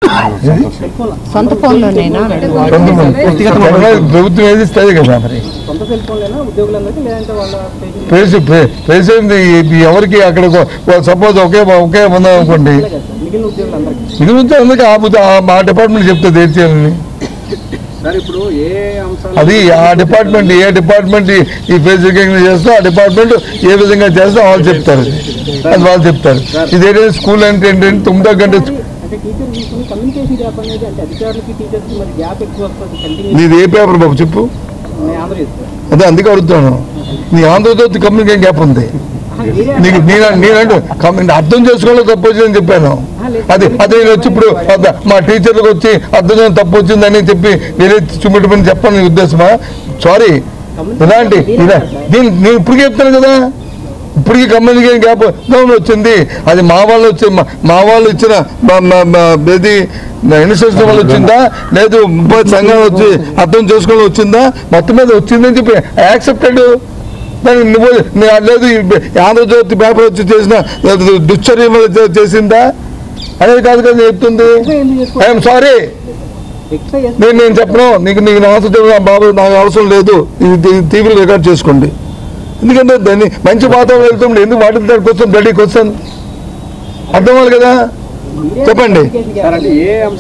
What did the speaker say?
సొంత ఫోన్లోనేనా అని అడుగు. తెలంగాణ ప్రభుత్వం ఏది ఇస్తుంది కదా మరి సొంత సెల్ ఫోన్లేనా ఉద్యోగులందరికీ లేదంటే వాళ్ళ పేజీ ప్రెసి ప్రెసిడెంట్ ఎవరికి అక్కడ సపోజ్ ఒకే ఒకే ఉందాం అనుకోండి కదా సార్ మిగిలిన ఉద్యోగులందరికీ ఇది నుంచి అందుకే ఆ బుద్ధి- ఆ- మా డిపార్ట్మెంట్ చెప్తుంది ఏం చేయాలని సార్ ఇప్పుడు ఏ అంశాలు అది ఆ డిపార్ట్మెంట్ ఏ డిపార్ట్మెంట్ ఈ- ఈ ఫేస్ రికగ్నైజ్ చేస్తో ఆ డిపార్ట్మెంట్ ఏ విధంగా చేస్తో వాళ్ళు చెప్తారు అది వాళ్ళు చెప్తారు ఇదేంటంటే స్కూల్ అంటే ఏంటంటే తొమ్మిదో గంట అంటే టీచర్ తీసుకుని కమ్యూనికేషన్ గ్యాప్ అనేది అంటే అధికారులకి టీచర్స్కి మరి గ్యాప్ ఎక్కువ వస్తుంది కంటిన్యూ నీది ఏ పేపర్ బాబు చెప్పు ఆంధ్రప్రదేశ్ సార్ అదే అందుకే అడుగుతాను నీ ఆంధ్రజ్యోతి కమ్యూనికేషన్ గ్యాప్ ఉంది నీకు నేను నేనంటూ కమ్యూని అర్థం చేసుకోవడం తప్పు వచ్చిందని చెప్పాను అది అది నేను వచ్చి ఇప్పుడు అద- మా టీచర్లకు వచ్చి అర్థం చేసుకోవడం తప్పు వచ్చిందని చెప్పి వేరే చూపెట్టమని చెప్పని నీ ఉద్దేశమా సారీ ఇలాంటి ఇలా దీని నేను ఇప్పటికే చెప్తాను కదా ఇప్పటికీ కమ్యూనికేషన్ గ్యాప్ గవర్నమెంట్ వచ్చింది అది మా వాళ్ళు వచ్చి మా- మా వాళ్ళు ఇచ్చిన మా- మా- మా ఏది ఇన్స్టిట్యూషన్ వాళ్ళు వచ్చిందా లేదు ముప్పై సంఘాలు వచ్చి అర్థం చేసుకోవడం వచ్చిందా మొత్తం మీద వచ్చిందని చెప్పి యాక్సెప్టెడ్ దానికి నువ్వు నీ- లేదు ఈ ఆంధ్రజ్యోతి పేపర్ వచ్చి చేసిన దుశ్చర్యం వల్ల చే- చేసిందా అనేది కాదు కదా నేను చెప్తుంది ఐఎమ్ సారీ ఎక్కువ నేను నేను చెప్పను నీకు నీకు నా ఆన్సర్ చెప్పిన బాబు నాకు అవసరం లేదు ఇది టీవీలో రికార్డ్ చేసుకోండి ఎందుకంటే దాన్ని మంచి వాతావరణం వెళ్తుండే ఎందుకు వాటి దాని కోసం రెడీ క్వశ్చన్ అర్థం అవ్వాలి కదా చెప్పండి సార్ అంటే ఏ అంశాలు